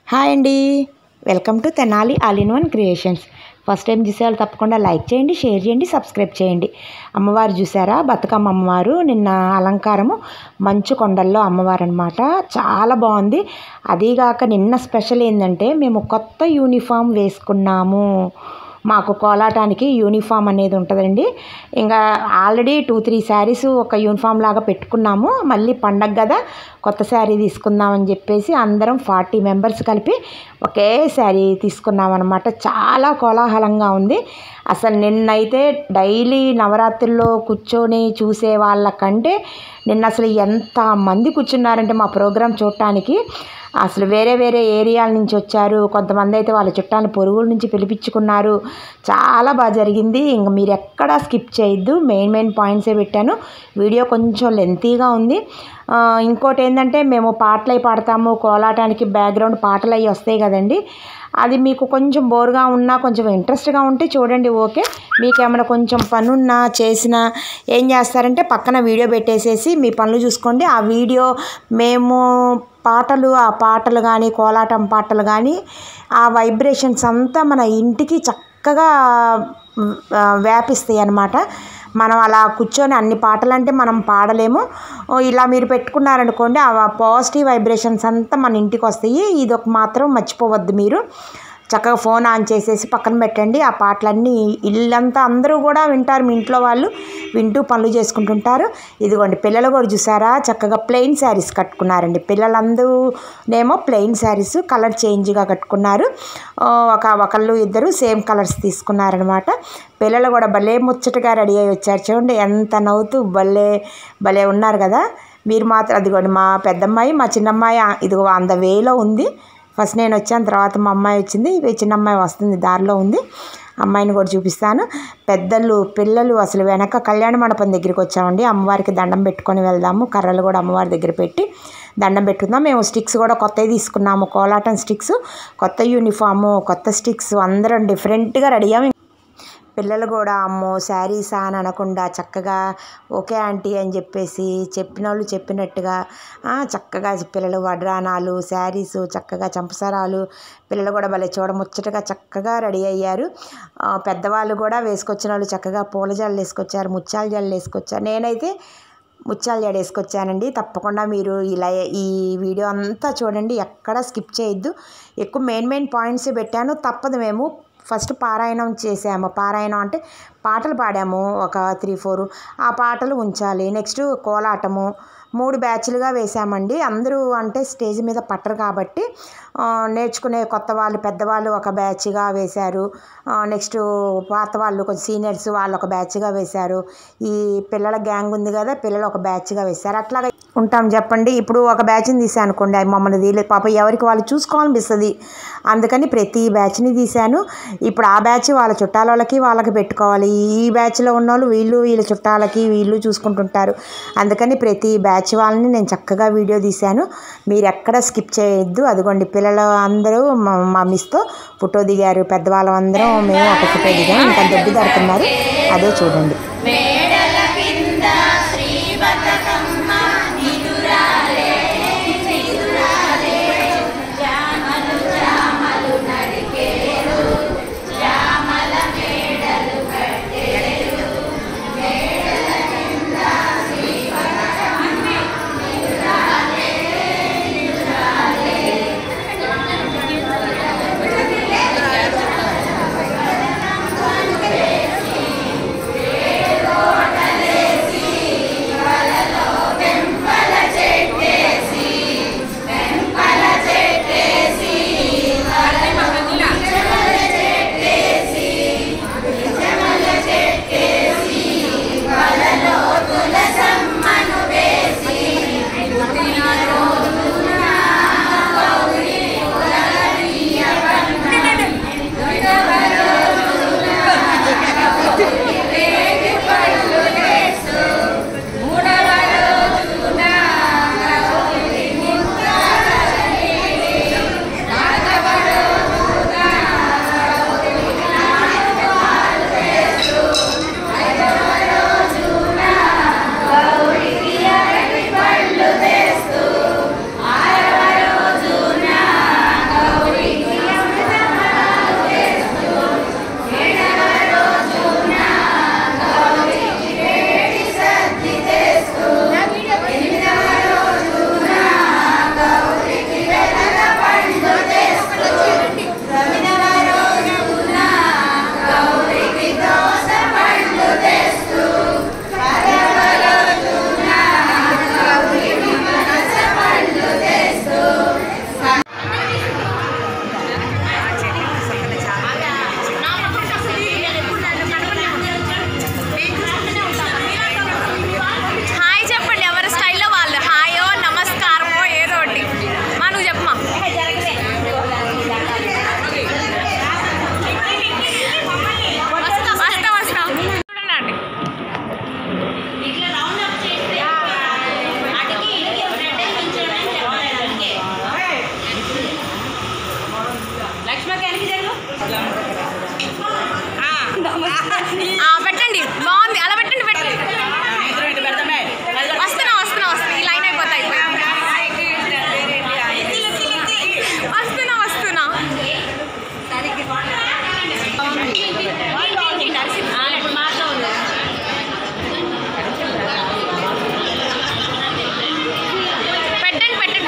Hi అండి welcome to Tenali all in one creations first time చూసేవాళ్ళు తప్పకుండా లైక్ చేయండి షేర్ చేయండి సబ్స్క్రైబ్ చేయండి అమ్మవారు చూసారా బతుకమ్మ అమ్మవారు నిన్న అలంకారము మంచు కొండల్లో అమ్మవారు అనమాట చాలా బాగుంది అదీగాక నిన్న స్పెషల్ ఏంటంటే మేము కొత్త యూనిఫామ్ వేసుకున్నాము మాకు కోలాటానికి యూనిఫామ్ అనేది ఉంటుందండి ఇంకా ఆల్రెడీ టూ త్రీ శారీస్ ఒక యూనిఫామ్ లాగా పెట్టుకున్నాము మళ్ళీ పండగ కదా కొత్త శారీ తీసుకుందామని చెప్పేసి అందరం ఫార్టీ మెంబర్స్ కలిపి ఒకే శారీ తీసుకున్నాం అనమాట చాలా కోలాహలంగా ఉంది అసలు నిన్నైతే డైలీ నవరాత్రుల్లో కూర్చొని చూసే వాళ్ళకంటే నిన్న అసలు ఎంత మంది కూర్చున్నారంటే మా ప్రోగ్రాం చూడటానికి అసలు వేరే వేరే ఏరియాల నుంచి వచ్చారు కొంతమంది అయితే వాళ్ళ చుట్టాలు పొరుగుల నుంచి పిలిపించుకున్నారు చాలా బాగా జరిగింది ఇంక మీరు ఎక్కడా స్కిప్ చేయొద్దు మెయిన్ మెయిన్ పాయింట్సే పెట్టాను వీడియో కొంచెం లెంతీగా ఉంది ఆ, ఇంకోటి ఏంటంటే మేము పాటలు అవి పాడతాము కోలాటానికి బ్యాక్గ్రౌండ్ పాటలు అవి వస్తాయి కదండి అది మీకు కొంచెం బోర్గా ఉన్నా కొంచెం ఇంట్రెస్ట్గా ఉంటే చూడండి ఓకే మీకు ఏమైనా కొంచెం పనున్నా చేసినా ఏం చేస్తారంటే పక్కన వీడియో పెట్టేసేసి మీ పనులు చూసుకోండి ఆ వీడియో మేము పాటలు ఆ పాటలు కానీ కోలాటం పాటలు కానీ ఆ వైబ్రేషన్స్ అంతా మన ఇంటికి చక్కగా ఆ, వ్యాపిస్తాయి అన్నమాట మనం అలా కూర్చొని అన్ని పాటలు అంటే మనం పాడలేము ఓ, ఇలా మీరు పెట్టుకున్నారనుకోండి ఆ పాజిటివ్ వైబ్రేషన్స్ అంతా మన ఇంటికి వస్తాయి ఇది ఒక మాత్రం మర్చిపోవద్దు మీరు చక్కగా ఫోన్ ఆన్ చేసేసి పక్కన పెట్టండి ఆ పాటలన్నీ ఇల్లంతా అందరూ కూడా వింటారు మీ ఇంట్లో వాళ్ళు వింటూ పనులు చేసుకుంటుంటారు ఇదిగోండి పిల్లలు కూడా చూసారా చక్కగా ప్లెయిన్ శారీస్ కట్టుకున్నారండి పిల్లలందరూనేమో ప్లెయిన్ శారీస్ కలర్ చేంజ్గా కట్టుకున్నారు ఆ, ఒక ఒకళ్ళు ఇద్దరు సేమ్ కలర్స్ తీసుకున్నారనమాట పిల్లలు కూడా భలే ముచ్చటగా రెడీ అయ్యి వచ్చారు చూడండి ఎంత నవ్వుతూ భలే భలే ఉన్నారు కదా మీరు మాత్రం అదిగోండి మా పెద్దమ్మాయి మా చిన్నమ్మాయి ఆ- ఇదిగో అంద వేలో ఉంది ఫస్ట్ నేను వచ్చాను తర్వాత మా అమ్మాయి వచ్చింది ఇవి చిన్న అమ్మాయి వస్తుంది దారిలో ఉంది అమ్మాయిని కూడా చూపిస్తాను పెద్దలు పిల్లలు అసలు వెనక కళ్యాణ మండపం దగ్గరికి వచ్చామండి అమ్మవారికి దండం పెట్టుకొని వెళ్దాము కర్రలు కూడా అమ్మవారి దగ్గర పెట్టి దండం పెట్టుకుందాం మేము స్టిక్స్ కూడా కొత్తవి తీసుకున్నాము కోలాటం స్టిక్స్ కొత్త యూనిఫాము కొత్త స్టిక్స్ అందరం డిఫరెంట్గా రెడీ అయ్యాము పిల్లలు కూడా అమ్మో శారీసా అని అనకుండా చక్కగా ఓకే ఆంటీ అని చెప్పేసి చెప్పిన వాళ్ళు చెప్పినట్టుగా ఆ, చక్కగా పిల్లలు వడ్రానాలు శారీసు చక్కగా చంపసరాలు పిల్లలు కూడా భలే చూడముచ్చటగా చక్కగా రెడీ అయ్యారు ఆ, పెద్దవాళ్ళు కూడా వేసుకొచ్చిన వాళ్ళు చక్కగా పూల జల్లు వేసుకొచ్చారు ముత్యాల జల్లు వేసుకొచ్చారు నేనైతే ముత్యాల జడ వేసుకొచ్చానండి తప్పకుండా మీరు ఇలా ఈ వీడియో అంతా చూడండి ఎక్కడ స్కిప్ చేయొద్దు ఎక్కువ మెయిన్ మెయిన్ పాయింట్స్ పెట్టాను తప్పదు మేము ఫస్ట్ పారాయణం చేసాము పారాయణం అంటే పాటలు పాడాము ఒక త్రీ ఫోర్ ఆ పాటలు ఉంచాలి నెక్స్ట్ కోలాటము మూడు బ్యాచ్లుగా వేసామండి అందరూ అంటే స్టేజ్ మీద పట్టరు కాబట్టి ఆ, నేర్చుకునే కొత్త వాళ్ళు పెద్దవాళ్ళు ఒక బ్యాచ్గా వేశారు నెక్స్ట్ పాత వాళ్ళు కొంచెం సీనియర్స్ వాళ్ళు ఒక బ్యాచ్గా వేశారు ఈ పిల్లల గ్యాంగ్ ఉంది కదా పిల్లలు ఒక బ్యాచ్గా వేశారు అట్లాగా ఉంటాం చెప్పండి ఇప్పుడు ఒక బ్యాచ్ని తీసాను అనుకోండి అవి మమ్మల్ని తీయలేదు పాప ఎవరికి వాళ్ళు చూసుకోవాలనిపిస్తుంది అందుకని ప్రతి బ్యాచ్ని తీశాను ఇప్పుడు ఆ బ్యాచ్ వాళ్ళ చుట్టాల వాళ్ళకి వాళ్ళకి పెట్టుకోవాలి ఈ బ్యాచ్లో ఉన్న వాళ్ళు వీళ్ళు వీళ్ళ చుట్టాలకి వీళ్ళు చూసుకుంటుంటారు అందుకని ప్రతి బ్యాచ్ వాళ్ళని నేను చక్కగా వీడియో తీశాను మీరు ఎక్కడ స్కిప్ చేయొద్దు అదిగోండి పిల్లలు అందరూ మా మా మిస్తో ఫోటో దిగారు పెద్దవాళ్ళం అందరం మేము ఒక ఫోటో దిగాం ఇంకా దొడ్డి దడుతున్నారు అదే చూడండి వేదో ఆ, పెట్టండి బాగుంది అలా పెట్టండి పెట్టండి వస్తున్నా వస్తున్నా వస్తున్నా ఈ లైన్ అయిపోతా అయిపోయింది వస్తున్నా వస్తున్నా పెట్టండి పెట్టండి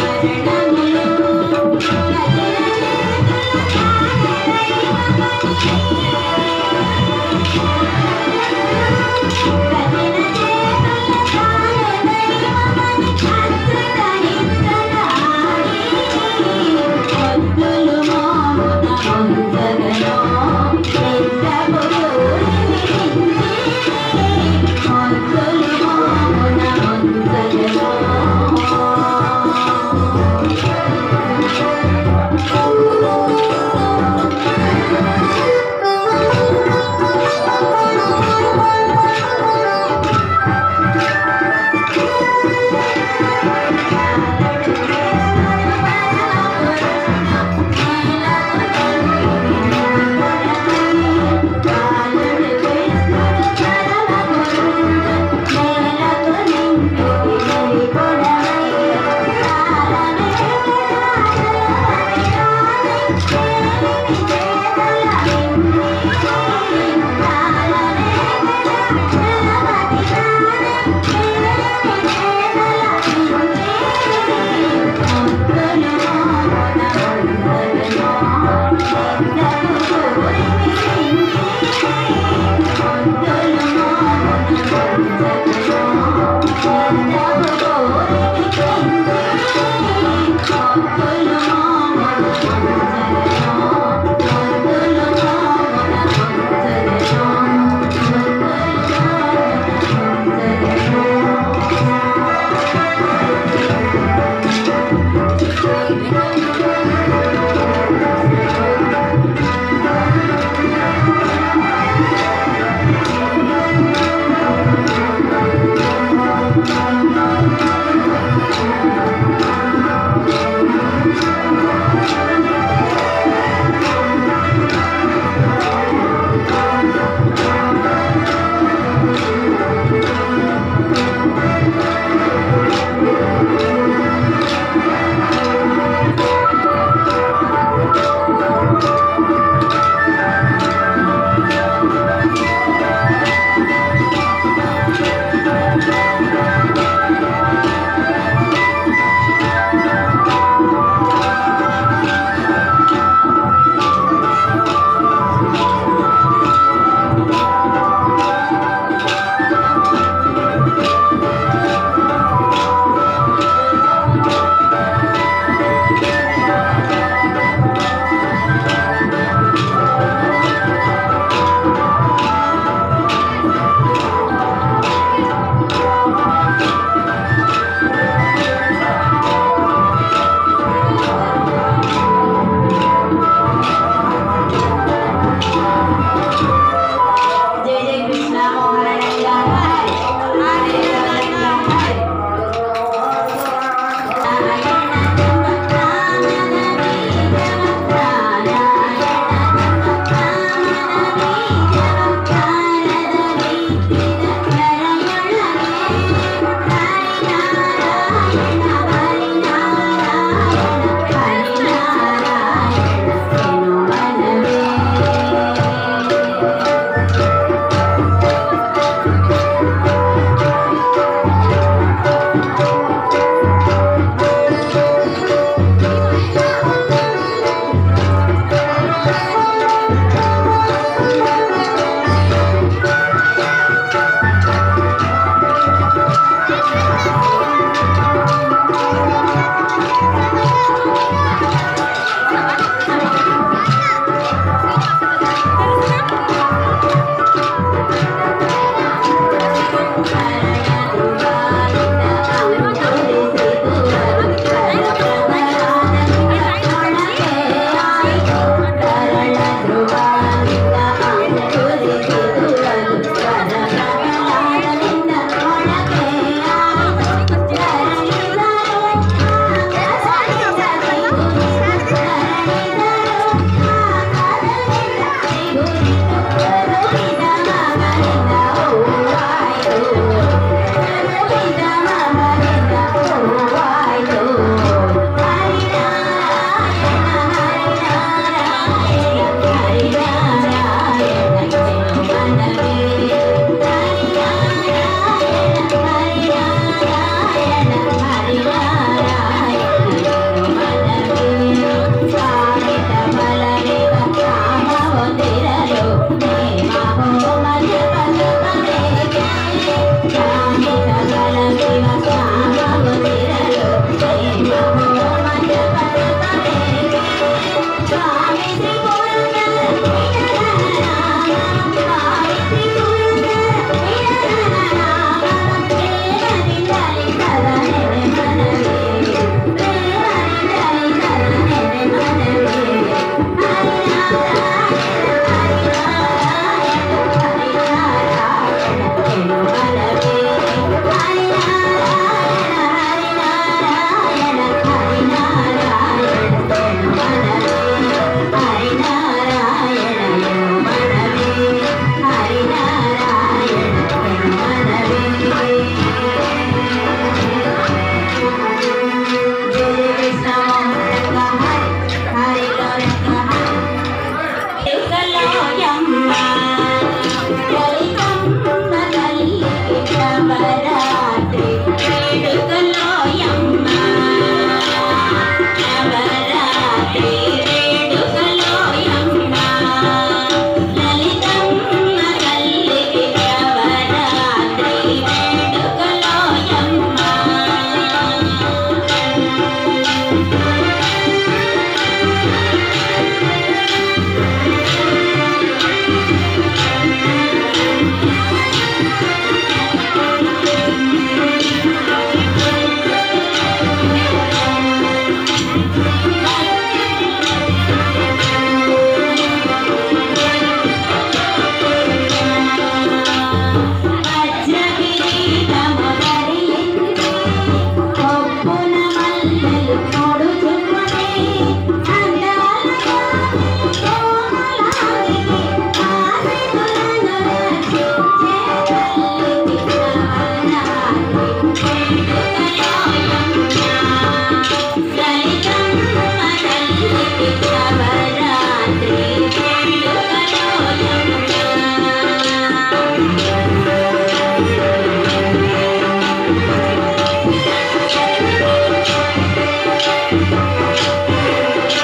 ఆ ఆ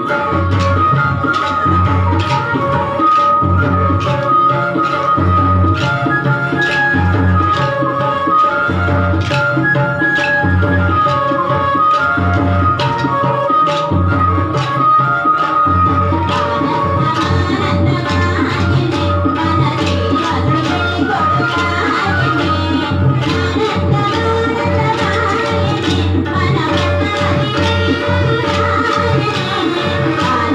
మన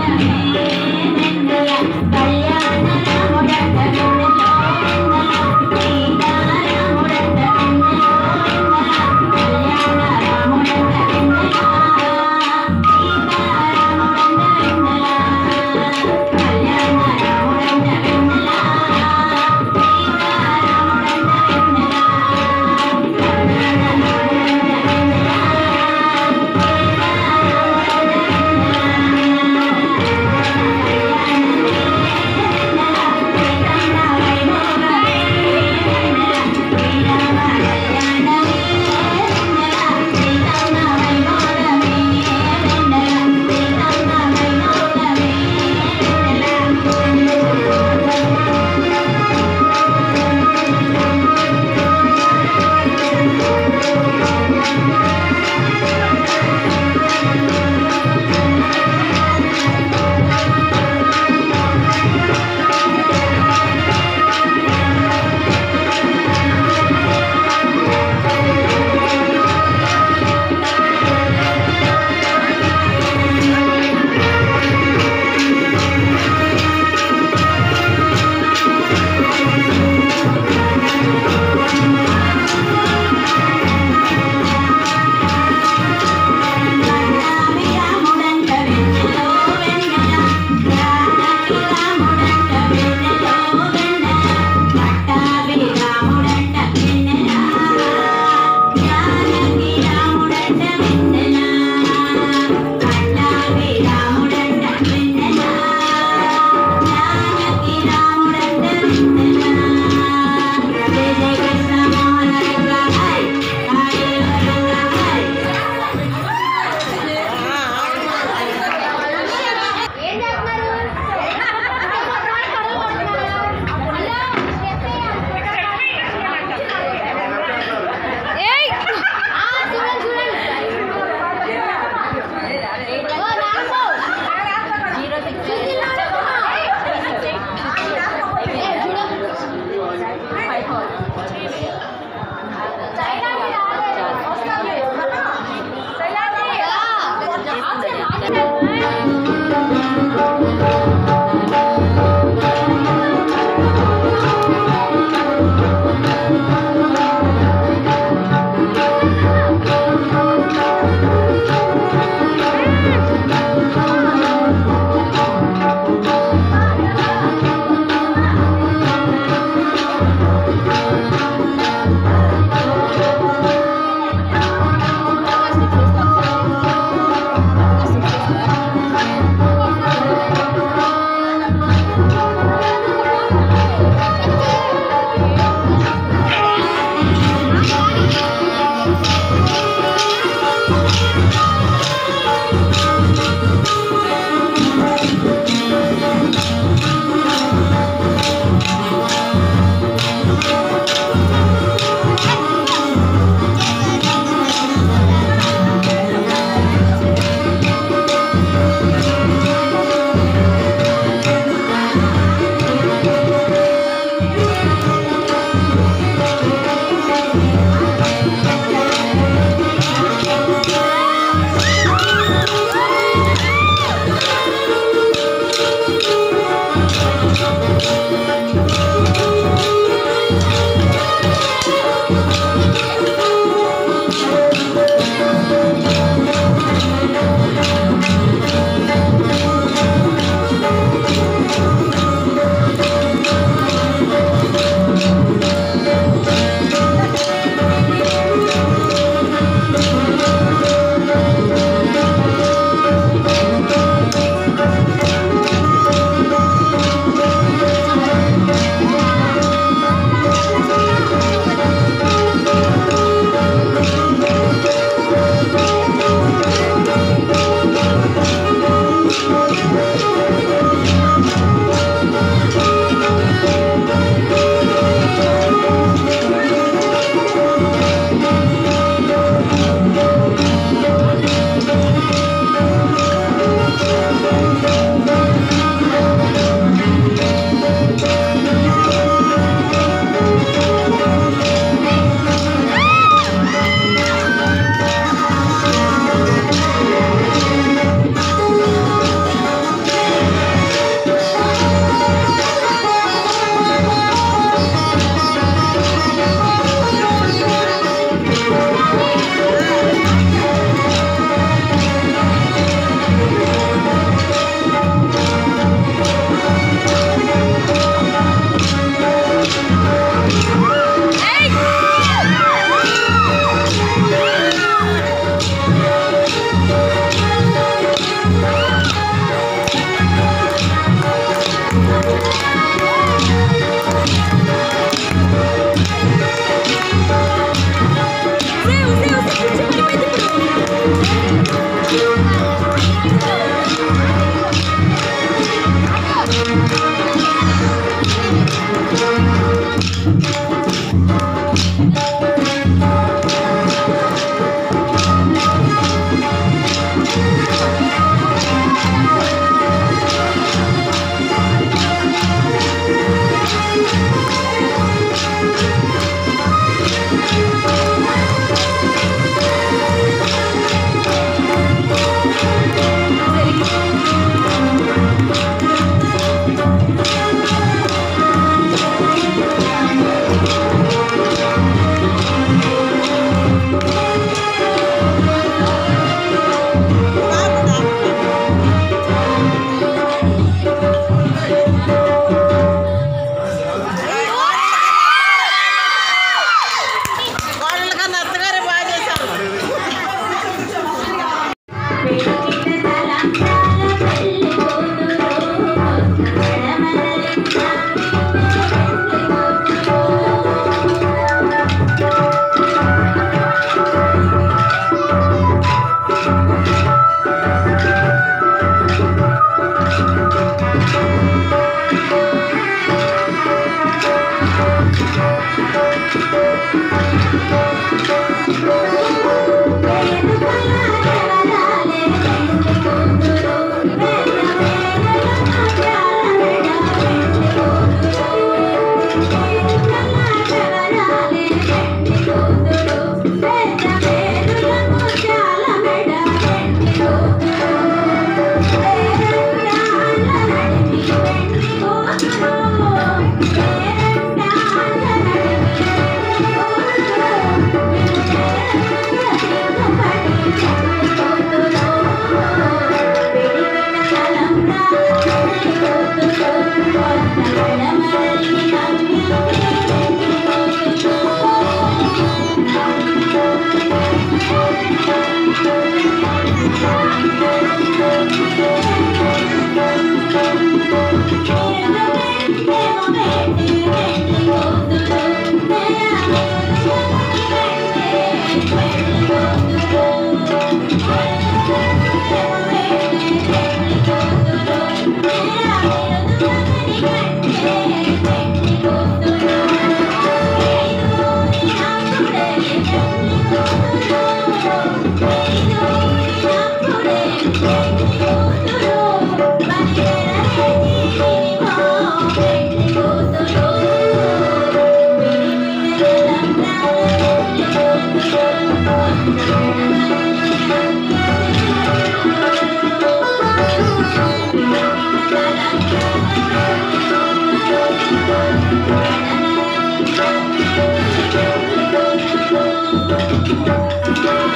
ఆ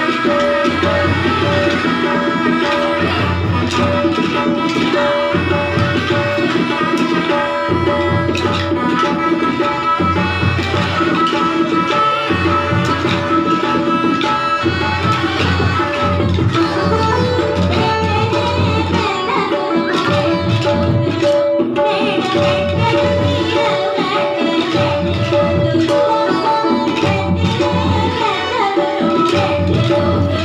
Thank you.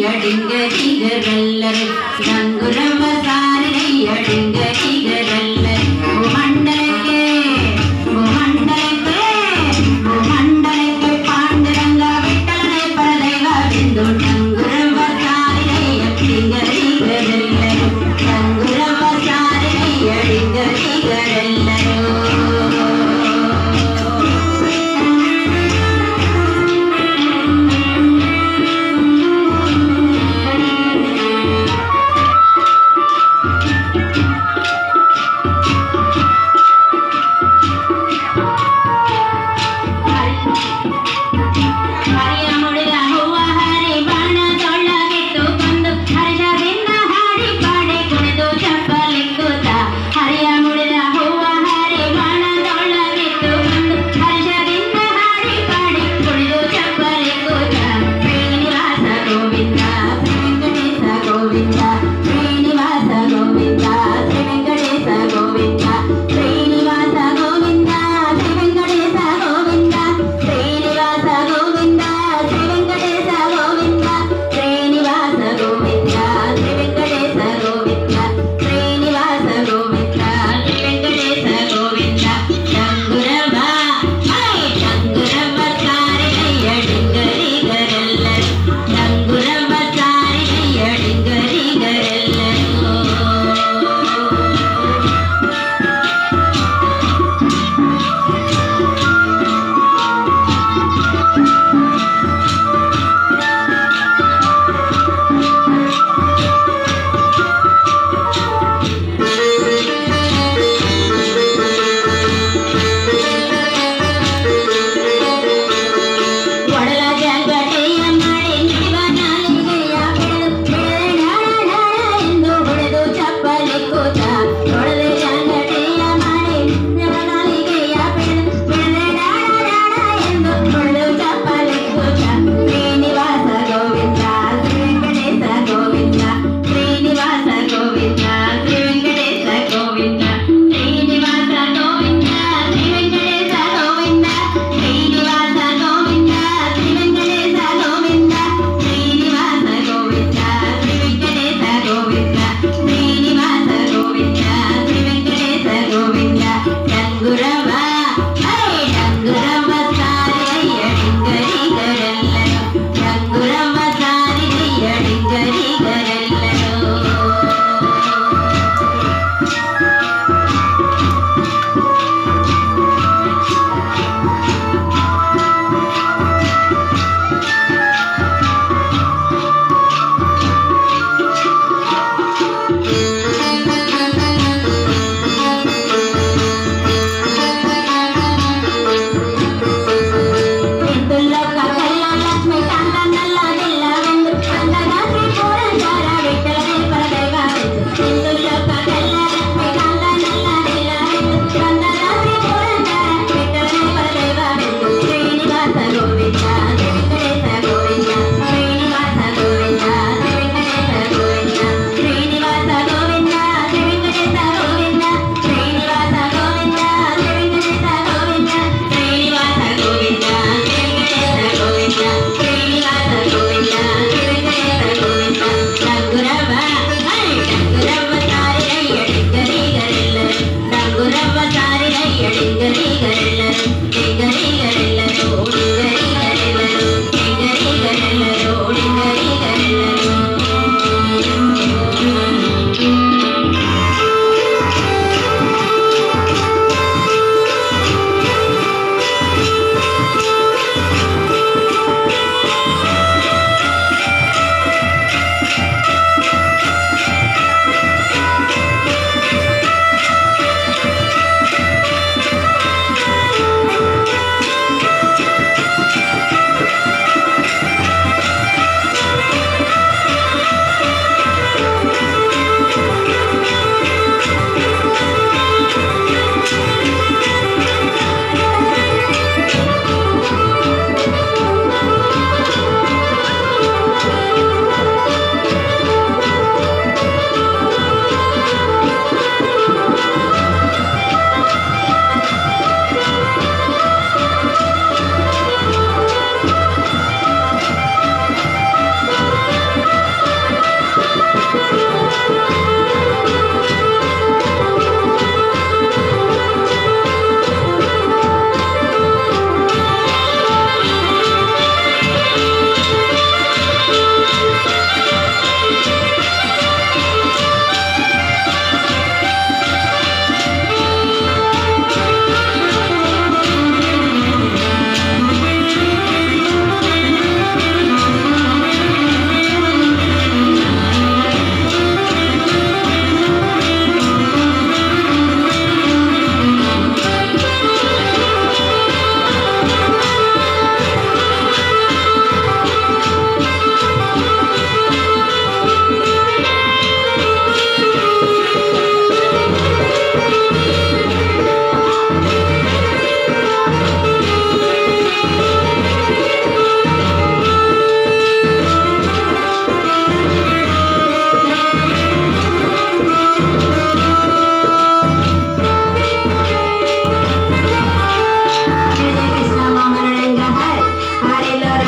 ಡಿಂಗರಿಗರೆಲ್ಲರು ಗಂಗುರವ ಸಾರಿನಯ್ಯ ಡಿಂಗರಿಗರೆಲ್ಲರು ಭೂಮಂಡಲಕ್ಕೆ ಭೂಮಂಡಲಕ್ಕೆ ಭೂಮಂಡಲಕ್ಕೆ ಪಾಂಡುರಂಗ ವಿಠಲನೆ ಪರದೈವ ಬಿಂದು ಡಂಗುರವ ಸಾರಿನಯ್ಯ ಡಿಂಗರಿಗರೆಲ್ಲರು ಡಂಗುರವ ಸಾರಿನಯ್ಯ ಡಿಂಗರಿಗರೆಲ್ಲರು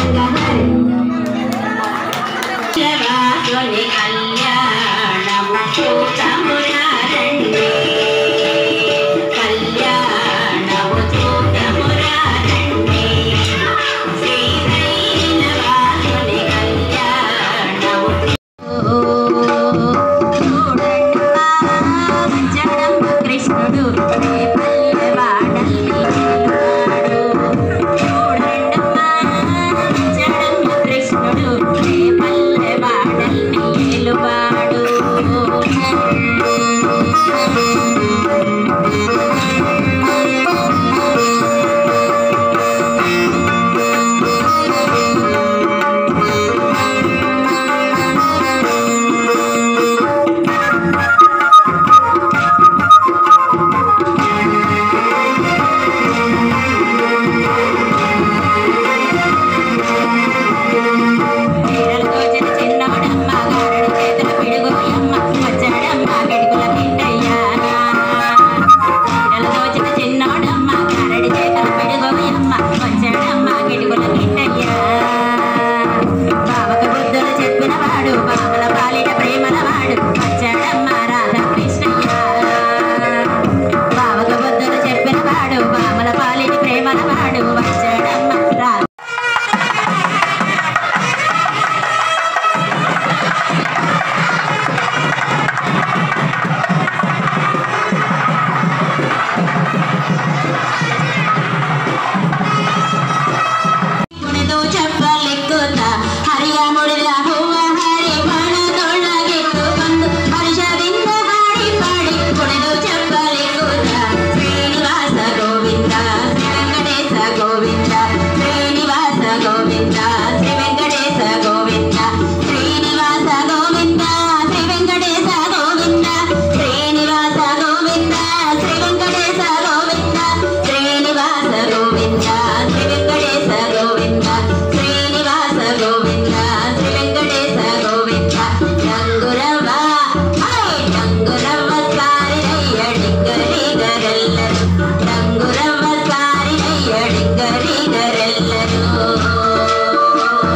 రంగహరి వాసుని కళ్యాణము చూతమురారండి కళ్యాణము చూతమురారండి శ్రీశైల వాసుని కళ్యాణము చూడండమ్మా జగదమ్మ కృష్ణుడు ఏ పల్లెవాడల్లి నిలవాడు. చూడండమ్మా జగదమ్మ కృష్ణుడు ఏ పల్లెవాడల్లి నిలువాడు. చీరలతో చిన్న చిన్నోడమ్మ గారడి చేతుల పిడుగులమ్మ వచ్చాడమ్మ గడిగుల కిండయ్య చీరలతో చిన్న చిన్నోడమ్మ గారడి చేతుల పిడుగులమ్మ వచ్చాడమ్మ గడిగుల కిండయ్య బావక బుద్ధులు చెప్పిన వాడు బావల పాలిన ప్రేమల వాడు వచ్చాడమ్మ రాధా కృష్ణయ్య బావక బుద్ధులు చెప్పిన వాడు బామల పాలిన ప్రేమల వాడు వచ్చాడమ్మ రాధా ಕುಣಿದು ಚಪ್ಪಲಿಕ್ಕುತ್ತ ಹರಿಯ ಮುಡಿದ ಹೂವ ಹರಿ ಬಾಣದೊಳಗಿಟ್ಟು ಬಂದು ಹರ್ಷದಿಂದ ಹಾಡಿ ಪಾಡಿ ಕುಣಿದು ಚಪ್ಪಲಿಕ್ಕುತ್ತ ಶ್ರೀನಿವಾಸ ಗೋವಿಂದ ಶ್ರೀ ವೆಂಕಟೇಶ ಗೋವಿಂದ ಶ್ರೀನಿವಾಸ ಗೋವಿಂದ ಶ್ರೀ ವೆಂಕಟೇಶ ಗೋವಿಂದ ಶ್ರೀನಿವಾಸ ಗೋವಿಂದ ಶ್ರೀ ವೆಂಕಟೇಶ ಗೋವಿಂದ ಶ್ರೀನಿವಾಸ ಗೋವಿಂದ ಶ್ರೀ ವೆಂಕಟೇಶ ಗೋವಿಂದ ಶ್ರೀನಿವಾಸ ಗೋವಿಂದ ಶ್ರೀ ವೆಂಕಟೇಶ ಗೋವಿಂದ ಶ್ರೀನಿವಾಸ ಗೋವಿಂದ ಶ್ರೀ ವೆಂಕಟೇಶ ಗೋವಿಂದ ರಂಗುರವ ಹೈ ರಂಗುರವ ಸಾರಿರಯ್ಯ ಡಿಂಗರಿಗರೆಲ್ಲರು ರಂಗುರವ ಸಾರಿರಯ್ಯ ಡಿಂಗರಿಗರೆಲ್ಲರು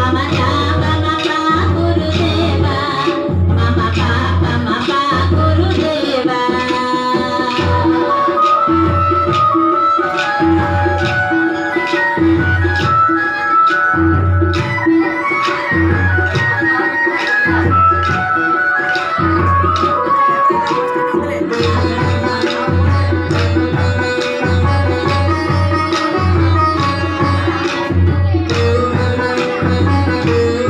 మమ పాప మమ గురుదేవ మమ పాప మమ గురుదేవ ఆ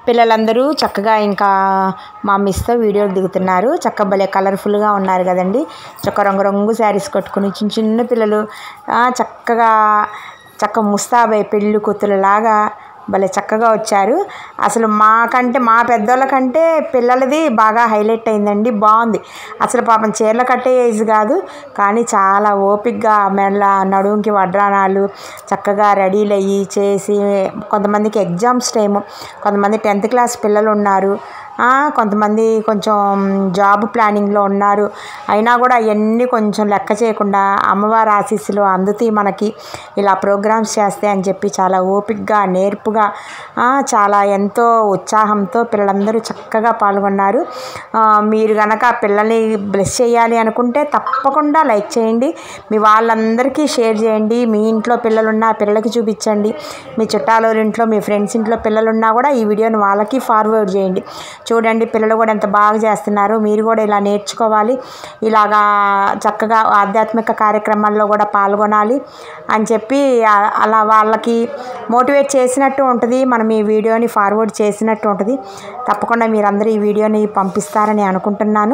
పిల్లలందరూ చక్కగా ఇంకా మా మిస్తో వీడియోలు దిగుతున్నారు చక్క భలే కలర్ఫుల్గా ఉన్నారు కదండి చక్క రంగు రంగు శారీస్ కట్టుకుని చిన్న చిన్న పిల్లలు ఆ, చక్కగా చక్క ముస్తాబై పెళ్ళి కూతురులాగా భలే చక్కగా వచ్చారు అసలు మాకంటే మా పెద్దోళ్ళకంటే పిల్లలది బాగా హైలైట్ అయిందండి బాగుంది అసలు పాపం చీరలు కట్టే ఏజ్ కాదు కానీ చాలా ఓపిక్గా మెల్ల నడుముకి వడ్రానాలు చక్కగా రెడీలు అయ్యి చేసి కొంతమందికి ఎగ్జామ్స్ టైము కొంతమంది టెన్త్ క్లాస్ పిల్లలు ఉన్నారు ఆ, కొంతమంది కొంచెం జాబ్ ప్లానింగ్లో ఉన్నారు అయినా కూడా అవన్నీ కొంచెం లెక్క చేయకుండా అమ్మవారి ఆశీస్సులు అందుతాయి మనకి ఇలా ప్రోగ్రామ్స్ చేస్తే అని చెప్పి చాలా ఓపిక్గా నేర్పుగా ఆ, చాలా ఎంతో ఉత్సాహంతో పిల్లలందరూ చక్కగా పాల్గొన్నారు ఆ, మీరు కనుక పిల్లల్ని బ్లెస్ చేయాలి అనుకుంటే తప్పకుండా లైక్ చేయండి మీ వాళ్ళందరికీ షేర్ చేయండి మీ ఇంట్లో పిల్లలున్నా పిల్లలకి చూపించండి మీ చుట్టాల ఇంట్లో మీ ఫ్రెండ్స్ ఇంట్లో పిల్లలున్నా కూడా ఈ వీడియోని వాళ్ళకి ఫార్వర్డ్ చేయండి చూడండి పిల్లలు కూడా ఎంత బాగా చేస్తున్నారు మీరు కూడా ఇలా నేర్చుకోవాలి ఇలాగా చక్కగా ఆధ్యాత్మిక కార్యక్రమాల్లో కూడా పాల్గొనాలి అని చెప్పి ఆ- అలా వాళ్ళకి మోటివేట్ చేసినట్టు ఉంటుంది మనం ఈ వీడియోని ఫార్వర్డ్ చేసినట్టు ఉంటుంది తప్పకుండా మీరందరూ ఈ వీడియోని పంపిస్తారని అనుకుంటున్నాను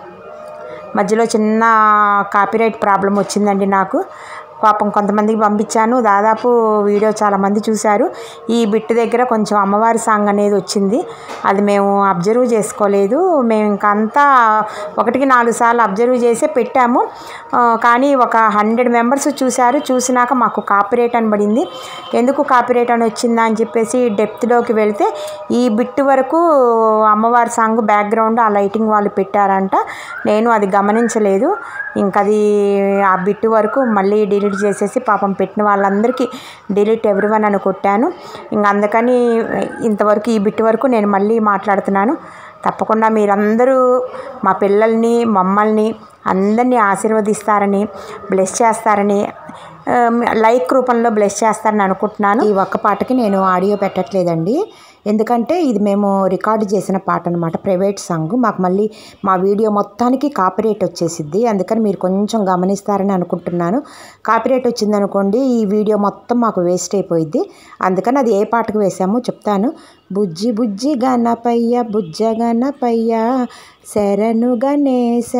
మధ్యలో చిన్న కాపీరైట్ ప్రాబ్లం వచ్చిందండి నాకు పాపం కొంతమందికి పంపించాను దాదాపు వీడియో చాలామంది చూశారు ఈ బిట్ దగ్గర కొంచెం అమ్మవారి సాంగ్ అనేది వచ్చింది అది మేము అబ్జర్వ్ చేసుకోలేదు మేము ఇంకా అంతా ఒకటికి నాలుగు సార్లు అబ్జర్వ్ చేసే పెట్టాము ఆ, కానీ ఒక హండ్రెడ్ మెంబర్స్ చూశారు చూసినాక మాకు కాపీరైట్ అని పడింది ఎందుకు కాపీరైట్ అని వచ్చిందా అని చెప్పేసి డెప్త్లోకి వెళ్తే ఈ బిట్ వరకు అమ్మవారి సాంగ్ బ్యాక్గ్రౌండ్ ఆ లైటింగ్ వాళ్ళు పెట్టారంట నేను అది గమనించలేదు ఇంకది ఆ బిట్ వరకు మళ్ళీ డిలీట్ చేసేసి పాపం పెట్టిన వాళ్ళందరికీ డిలీట్ ఎవ్రీవన్ అని కొట్టాను ఇంక అందుకని ఇంతవరకు ఈ బిట్ వరకు నేను మళ్ళీ మాట్లాడుతున్నాను తప్పకుండా మీరందరూ మా పిల్లల్ని మమ్మల్ని అందరినీ ఆశీర్వదిస్తారని బ్లెస్ చేస్తారని ఆ, లైక్ రూపంలో బ్లెస్ చేస్తారని అనుకుంటున్నాను ఈ ఒక్క పాటకి నేను ఆడియో పెట్టట్లేదండి ఎందుకంటే ఇది మేము రికార్డు చేసిన పాట అనమాట ప్రైవేట్ సాంగ్ మాకు మళ్ళీ మా వీడియో మొత్తానికి కాపీరైట్ వచ్చేసిద్ది అందుకని మీరు కొంచెం గమనిస్తారని అనుకుంటున్నాను కాపీరైట్ వచ్చిందనుకోండి ఈ వీడియో మొత్తం మాకు వేస్ట్ అయిపోయిద్ది అందుకని అది ఏ పాటకు వేసామో చెప్తాను బుజ్జి బుజ్జి గణపయ్య బుజ్జ గణపయ్య శరణు గణేశ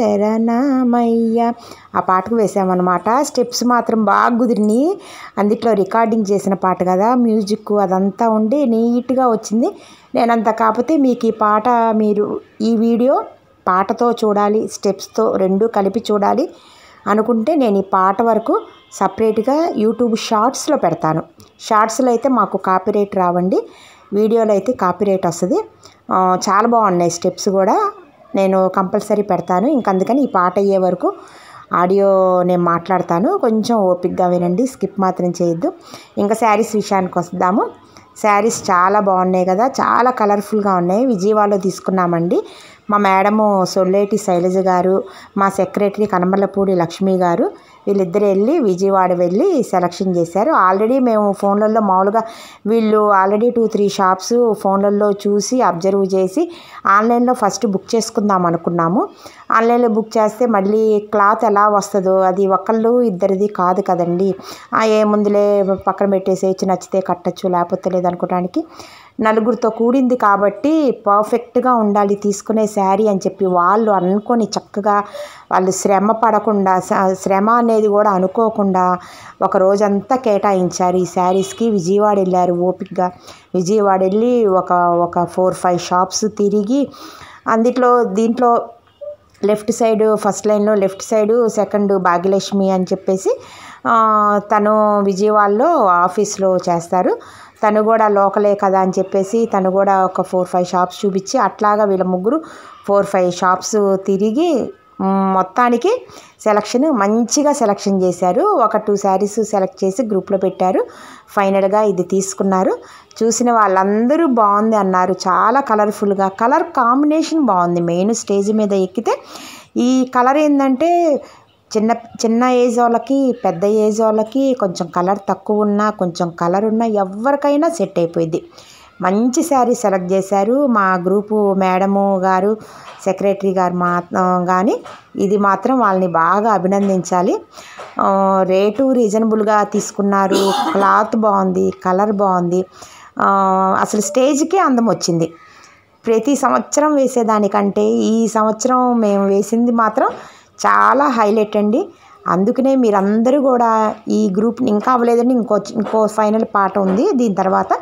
శరణమయ్య ఆ పాటకు వేసామన్నమాట స్టెప్స్ మాత్రం బాగా కుదిరినాయి అందుట్లో రికార్డింగ్ చేసిన పాట కదా మ్యూజిక్ అదంతా ఉండి నీట్గా వచ్చింది నేనంత కాకపోతే మీకు ఈ పాట మీరు ఈ వీడియో పాటతో చూడాలి స్టెప్స్తో రెండు కలిపి చూడాలి అనుకుంటే నేను ఈ పాట వరకు సపరేట్గా యూట్యూబ్ షార్ట్స్లో పెడతాను షార్ట్స్లో అయితే మాకు కాపీరైట్ రావండి వీడియోలో అయితే కాపీరైట్ వస్తుంది ఆ, చాలా బాగున్నాయి స్టెప్స్ కూడా నేను కంపల్సరీ పెడతాను ఇంక అందుకని ఈ పాట అయ్యే వరకు ఆడియో నేను మాట్లాడతాను కొంచెం ఓపిక్గా వినండి స్కిప్ మాత్రం చేయొద్దు ఇంకా శారీస్ విషయానికి వద్దాము శారీస్ చాలా బాగున్నాయి కదా చాలా కలర్ఫుల్గా ఉన్నాయి విజయవాడలో తీసుకున్నామండి మా మేడము సొల్లేటి శైలజ గారు మా సెక్రటరీ కనమర్లపూడి లక్ష్మి గారు వీళ్ళిద్దరు వెళ్ళి విజయవాడ వెళ్ళి సెలక్షన్ చేశారు ఆల్రెడీ మేము ఫోన్లలో మామూలుగా వీళ్ళు ఆల్రెడీ టూ త్రీ షాప్స్ ఫోన్లలో చూసి అబ్జర్వ్ చేసి ఆన్లైన్లో ఫస్ట్ బుక్ చేసుకుందాం అనుకున్నాము ఆన్లైన్లో బుక్ చేస్తే మళ్ళీ క్లాత్ ఎలా వస్తుందో అది ఒకళ్ళు ఇద్దరిది కాదు కదండి ఆ ఏముందులే పక్కన పెట్టేసేయచ్చు నచ్చితే కట్టచ్చు లేకపోతే లేదనుకోవడానికి నలుగురితో కూడింది కాబట్టి పర్ఫెక్ట్గా ఉండాలి తీసుకునే శారీ అని చెప్పి వాళ్ళు అనుకొని చక్కగా వాళ్ళు శ్రమ పడకుండా స- శ్రమ అనేది కూడా అనుకోకుండా ఒక రోజంతా కేటాయించారు ఈ శారీస్కి విజయవాడ వెళ్ళారు ఓపిక్గా విజయవాడ వెళ్ళి ఒక ఒక ఫోర్ ఫైవ్ షాప్స్ తిరిగి అందుట్లో దీంట్లో లెఫ్ట్ సైడ్ ఫస్ట్ లైన్లో లెఫ్ట్ సైడ్ సెకండ్ భాగ్యలక్ష్మి అని చెప్పేసి ఆ, తను విజయవాడలో ఆఫీస్లో చేస్తారు తను కూడా లోకలే కదా అని చెప్పేసి తను కూడా ఒక ఫోర్ ఫైవ్ షాప్స్ చూపించి అట్లాగా వీళ్ళ ముగ్గురు ఫోర్ ఫైవ్ షాప్స్ తిరిగి మ్, మొత్తానికి సెలక్షన్ మంచిగా సెలక్షన్ చేశారు ఒక టూ శారీస్ సెలెక్ట్ చేసి గ్రూప్లో పెట్టారు ఫైనల్గా ఇది తీసుకున్నారు చూసిన వాళ్ళందరూ బాగుంది అన్నారు చాలా కలర్ఫుల్గా కలర్ కాంబినేషన్ బాగుంది మెయిన్ స్టేజ్ మీద ఎక్కితే ఈ కలర్ ఏంటంటే చిన్న చిన్న ఏజ్ వాళ్ళకి పెద్ద ఏజ్ వాళ్ళకి కొంచెం కలర్ తక్కువ ఉన్నా కొంచెం కలర్ ఉన్నా ఎవరికైనా సెట్ అయిపోయింది మంచి శారీ సెలెక్ట్ చేశారు మా గ్రూపు మేడము గారు సెక్రటరీ గారు మా కానీ ఇది మాత్రం వాళ్ళని బాగా అభినందించాలి ఆ, రేటు రీజనబుల్గా తీసుకున్నారు క్లాత్ బాగుంది కలర్ బాగుంది ఆ, అసలు స్టేజ్కే అందం వచ్చింది ప్రతి సంవత్సరం వేసేదానికంటే ఈ సంవత్సరం మేము వేసింది మాత్రం చాలా హైలైట్ అండి అందుకనే మీరందరూ కూడా ఈ గ్రూప్ ఇంకా అవ్వలేదండి ఇంకో ఇంకో ఫైనల్ పాట ఉంది దీని తర్వాత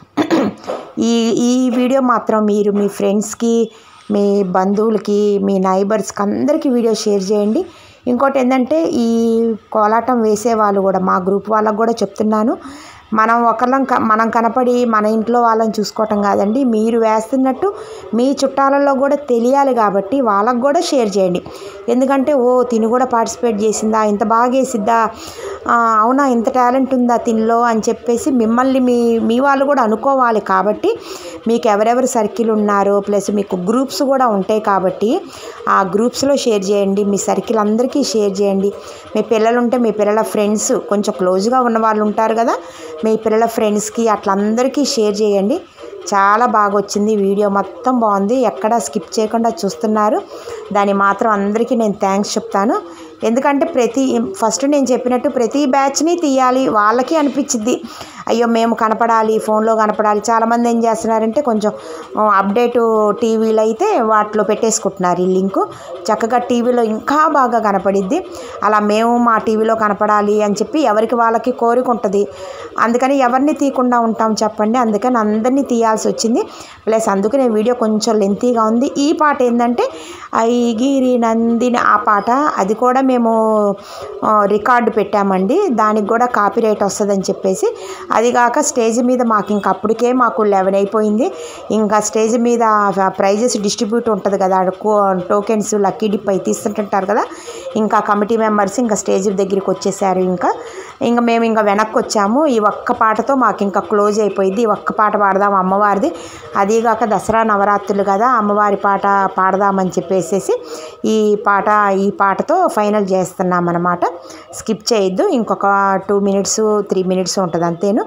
ఈ ఈ వీడియో మాత్రం మీరు మీ ఫ్రెండ్స్కి మీ బంధువులకి మీ నైబర్స్కి అందరికీ వీడియో షేర్ చేయండి ఇంకోటి ఏంటంటే ఈ కోలాటం వేసే వాళ్ళు కూడా మా గ్రూప్ వాళ్ళకు కూడా చెప్తున్నాను మనం ఒకళ్ళం క- మనం కనపడి మన ఇంట్లో వాళ్ళని చూసుకోవటం కాదండి మీరు వేస్తున్నట్టు మీ చుట్టాలలో కూడా తెలియాలి కాబట్టి వాళ్ళకు కూడా షేర్ చేయండి ఎందుకంటే ఓ తిని కూడా పార్టిసిపేట్ చేసిందా ఇంత బాగా వేసిద్దా ఆ, అవునా ఇంత టాలెంట్ ఉందా తినిలో అని చెప్పేసి మిమ్మల్ని మీ మీ వాళ్ళు కూడా అనుకోవాలి కాబట్టి మీకు ఎవరెవరు సర్కిల్ ఉన్నారో ప్లస్ మీకు గ్రూప్స్ కూడా ఉంటాయి కాబట్టి ఆ గ్రూప్స్లో షేర్ చేయండి మీ సర్కిల్ అందరికీ షేర్ చేయండి మీ పిల్లలు ఉంటే మీ పిల్లల ఫ్రెండ్స్ కొంచెం క్లోజ్గా ఉన్న వాళ్ళు ఉంటారు కదా మీ పిల్లల ఫ్రెండ్స్కి అట్లా అందరికీ షేర్ చేయండి చాలా బాగా వచ్చింది వీడియో మొత్తం బాగుంది ఎక్కడ స్కిప్ చేయకుండా చూస్తున్నారు దాని మాత్రం అందరికీ నేను థ్యాంక్స్ చెప్తాను ఎందుకంటే ప్రతి ఫస్ట్ నేను చెప్పినట్టు ప్రతి బ్యాచ్ని తీయాలి వాళ్ళకి అనిపించింది అయ్యో మేము కనపడాలి ఫోన్లో కనపడాలి చాలామంది ఏం చేస్తున్నారంటే కొంచెం ఆ, అప్డేట్ టీవీలో అయితే వాటిలో పెట్టేసుకుంటున్నారు ఈ లింకు చక్కగా టీవీలో ఇంకా బాగా కనపడిద్ది అలా మేము మా టీవీలో కనపడాలి అని చెప్పి ఎవరికి వాళ్ళకి కోరిక ఉంటుంది అందుకని ఎవరిని తీయకుండా ఉంటాం చెప్పండి అందుకని అందరినీ తీయాల్సి వచ్చింది ప్లస్ అందుకనే వీడియో కొంచెం లెంతీగా ఉంది ఈ పాట ఏంటంటే ఐగిరి నందిని ఆ పాట అది కూడా మేము ఆ, రికార్డు పెట్టామండి దానికి కూడా కాపీ రైట్ వస్తుందని చెప్పేసి అది కాక స్టేజ్ మీద మాకు ఇంక అప్పటికే మాకు లెవెన్ అయిపోయింది ఇంకా స్టేజ్ మీద ప్రైజెస్ డిస్ట్రిబ్యూట్ ఉంటుంది కదా టోకెన్స్ లక్కీ డిప్ అయి తీస్తుంటుంటారు కదా ఇంకా కమిటీ మెంబర్స్ ఇంకా స్టేజ్ దగ్గరికి వచ్చేసారు ఇంకా ఇంకా మేము ఇంకా వెనక్కి వచ్చాము ఈ ఒక్క పాటతో మాకు ఇంకా క్లోజ్ అయిపోయింది ఈ ఒక్క పాట పాడదాం అమ్మవారిది అదీగాక దసరా నవరాత్రులు కదా అమ్మవారి పాట పాడదామని చెప్పేసేసి ఈ పాట ఈ పాటతో ఫైనల్ చేస్తున్నాం అనమాట స్కిప్ చేయొద్దు ఇంకొక టూ మినిట్స్ త్రీ మినిట్స్ ఉంటుంది అంతేను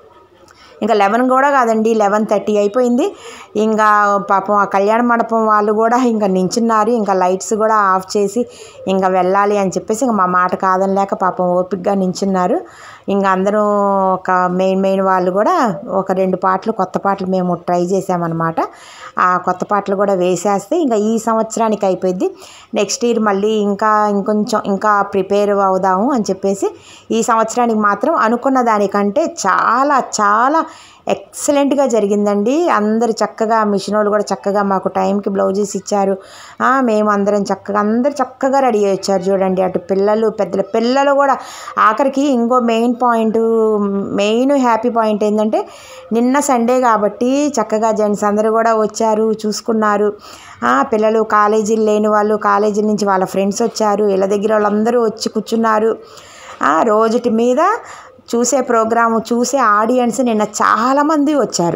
ఇంకా లెవెన్ కూడా కాదండి లెవెన్ థర్టీ అయిపోయింది ఇంకా పాపం ఆ కళ్యాణ మండపం వాళ్ళు కూడా ఇంకా నించున్నారు ఇంకా లైట్స్ కూడా ఆఫ్ చేసి ఇంకా వెళ్ళాలి అని చెప్పేసి ఇంకా మా మాట కాదని లేక పాపం ఓపిక్గా నించున్నారు ఇంకా అందరూ ఒక మెయిన్ మెయిన్ వాళ్ళు కూడా ఒక రెండు పాటలు కొత్త పాటలు మేము ట్రై చేసామన్నమాట ఆ కొత్త పాటలు కూడా వేసేస్తే ఇంకా ఈ సంవత్సరానికి అయిపోయింది నెక్స్ట్ ఇయర్ మళ్ళీ ఇంకా ఇంకొంచెం ఇంకా ప్రిపేర్ అవుదాము అని చెప్పేసి ఈ సంవత్సరానికి మాత్రం అనుకున్న దానికంటే చాలా చాలా ఎక్సలెంట్గా జరిగిందండి అందరు చక్కగా మిషన్ వాళ్ళు కూడా చక్కగా మాకు టైంకి బ్లౌజెస్ ఇచ్చారు ఆ, మేము అందరం చక్కగా అందరు చక్కగా రెడీ అయ్యి వచ్చారు చూడండి అటు పిల్లలు పెద్దల పిల్లలు కూడా ఆఖరికి ఇంకో main point main happy point ఏంటంటే నిన్న సండే కాబట్టి చక్కగా జెంట్స్ అందరూ కూడా వచ్చారు చూసుకున్నారు ఆ, పిల్లలు కాలేజీలు లేని వాళ్ళు కాలేజీల నుంచి వాళ్ళ ఫ్రెండ్స్ వచ్చారు ఇళ్ళ దగ్గర వాళ్ళందరూ వచ్చి కూర్చున్నారు ఆ, రోజుటి మీద చూసే ప్రోగ్రాము చూసే ఆడియన్స్ నిన్న చాలామంది వచ్చారు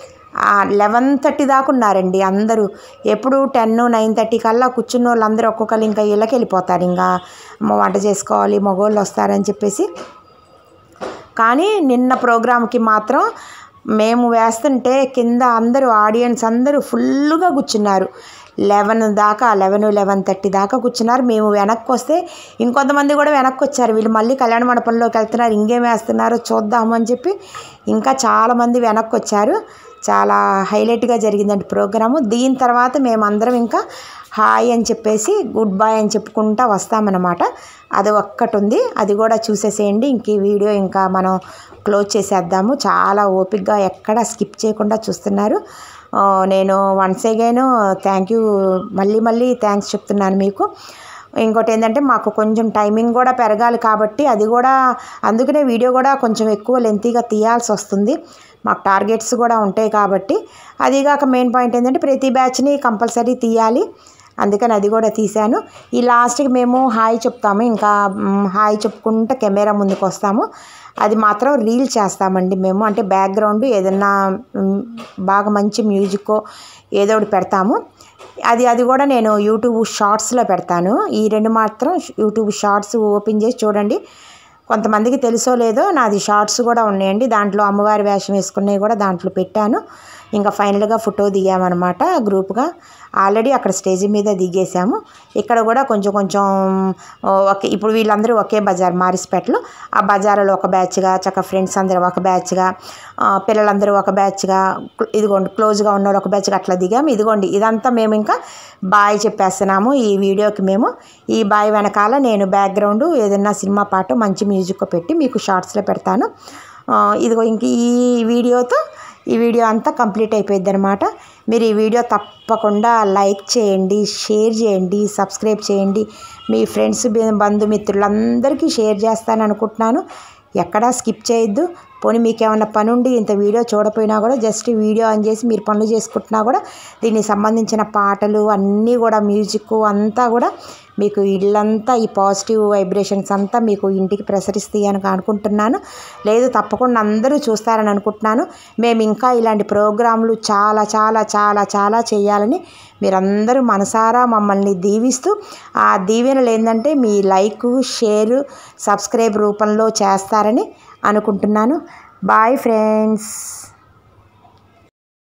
లెవెన్ థర్టీ దాకా ఉన్నారండి అందరూ ఎప్పుడు టెన్ నైన్ థర్టీ కల్లా కూర్చున్న వాళ్ళందరూ ఒక్కొక్కరు ఇంకా ఇళ్ళకి వెళ్ళిపోతారు ఇంకా అమ్మ వంట చేసుకోవాలి మగవాళ్ళు వస్తారని చెప్పేసి కానీ నిన్న ప్రోగ్రామ్కి మాత్రం మేము వేస్తుంటే కింద అందరూ ఆడియన్స్ అందరూ ఫుల్గా కూర్చున్నారు లెవెన్ దాకా లెవెన్ లెవెన్ థర్టీ దాకా కూర్చున్నారు మేము వెనక్కి వస్తే ఇంకొంతమంది కూడా వెనక్కి వచ్చారు వీళ్ళు మళ్ళీ కళ్యాణ మండపంలోకి వెళ్తున్నారు ఇంకేం వేస్తున్నారో చూద్దాము అని చెప్పి ఇంకా చాలామంది వెనక్కి వచ్చారు చాలా హైలైట్గా జరిగిందండి ప్రోగ్రాము దీని తర్వాత మేమందరం ఇంకా హాయ్ అని చెప్పేసి గుడ్ బాయ్ అని చెప్పుకుంటా వస్తామన్నమాట అది ఒక్కటి ఉంది అది కూడా చూసేసేయండి ఇంక ఈ వీడియో ఇంకా మనం క్లోజ్ చేసేద్దాము చాలా ఓపిక్గా ఎక్కడ స్కిప్ చేయకుండా చూస్తున్నారు ఆ, నేను వన్స్ అగైన్ థ్యాంక్ యూ మళ్ళీ మళ్ళీ థ్యాంక్స్ చెప్తున్నాను మీకు ఇంకోటి ఏంటంటే మాకు కొంచెం టైమింగ్ కూడా పెరగాలి కాబట్టి అది కూడా అందుకనే వీడియో కూడా కొంచెం ఎక్కువ లెంతీగా తీయాల్సి వస్తుంది మాకు టార్గెట్స్ కూడా ఉంటాయి కాబట్టి అదిగాక మెయిన్ పాయింట్ ఏంటంటే ప్రతి బ్యాచ్ని కంపల్సరీ తీయాలి అందుకని అది కూడా తీశాను ఈ లాస్ట్కి మేము హాయ్ చెప్తాము ఇంకా మ్, హాయ్ చెప్పుకుంటే కెమెరా ముందుకు వస్తాము అది మాత్రం రీల్ చేస్తామండి మేము అంటే బ్యాక్గ్రౌండ్ ఏదన్నా మ్, బాగా మంచి మ్యూజిక్ ఏదో ఒకటి పెడతాము అది అది కూడా నేను యూట్యూబ్ షార్ట్స్లో పెడతాను ఈ రెండు మాత్రం యూట్యూబ్ షార్ట్స్ ఓపెన్ చేసి చూడండి కొంతమందికి తెలుసో లేదో నాది షార్ట్స్ కూడా ఉన్నాయండి దాంట్లో అమ్మవారి వేషం వేసుకున్నవి కూడా దాంట్లో పెట్టాను ఇంకా ఫైనల్గా ఫోటో దిగామన్నమాట గ్రూప్గా ఆల్రెడీ అక్కడ స్టేజ్ మీద దిగేసాము ఇక్కడ కూడా కొంచెం కొంచెం ఆ, ఒకే ఇప్పుడు వీళ్ళందరూ ఒకే బజార్ మారిస్పేటలో ఆ బజార్లో ఒక బ్యాచ్గా చక్క ఫ్రెండ్స్ అందరూ ఒక బ్యాచ్గా ఆ, పిల్లలందరూ ఒక బ్యాచ్గా ఇదిగోండి క్లోజ్గా ఉన్న వాళ్ళు ఒక బ్యాచ్గా అట్లా దిగాము ఇదిగోండి ఇదంతా మేము ఇంకా బాయ్ చెప్పేస్తున్నాము ఈ వీడియోకి మేము ఈ బాయ్ వెనకాల నేను బ్యాక్గ్రౌండ్ ఏదైనా సినిమా పాట మంచి మ్యూజిక్ పెట్టి మీకు షార్ట్స్లో పెడతాను ఆ, ఇదిగో ఇంక ఈ వీడియోతో ఈ వీడియో అంతా కంప్లీట్ అయిపోయింది అనమాట మీరు ఈ వీడియో తప్పకుండా లైక్ చేయండి షేర్ చేయండి సబ్స్క్రైబ్ చేయండి మీ ఫ్రెండ్స్ బి- బంధుమిత్రులందరికీ షేర్ చేస్తాను అనుకుంటున్నాను ఎక్కడా స్కిప్ చేయొద్దు పోనీ మీకు ఏమైనా పని ఉండి ఇంత వీడియో చూడపోయినా కూడా జస్ట్ వీడియో ఆన్ చేసి మీరు పనులు చేసుకుంటున్నా కూడా దీనికి సంబంధించిన పాటలు అన్నీ కూడా మ్యూజిక్ అంతా కూడా మీకు ఇల్లంతా ఈ పాజిటివ్ వైబ్రేషన్స్ అంతా మీకు ఇంటికి ప్రసరిస్తాయి అని అనుకుంటున్నాను లేదు తప్పకుండా అందరూ చూస్తారని అనుకుంటున్నాను మేము ఇంకా ఇలాంటి ప్రోగ్రాంలు చాలా చాలా చాలా చాలా చేయాలని మీరందరూ మనసారా మమ్మల్ని దీవిస్తూ ఆ దీవెనలు ఏంటంటే మీ లైక్ షేరు సబ్స్క్రైబ్ రూపంలో చేస్తారని అనుకుంటున్నాను బాయ్ ఫ్రెండ్స్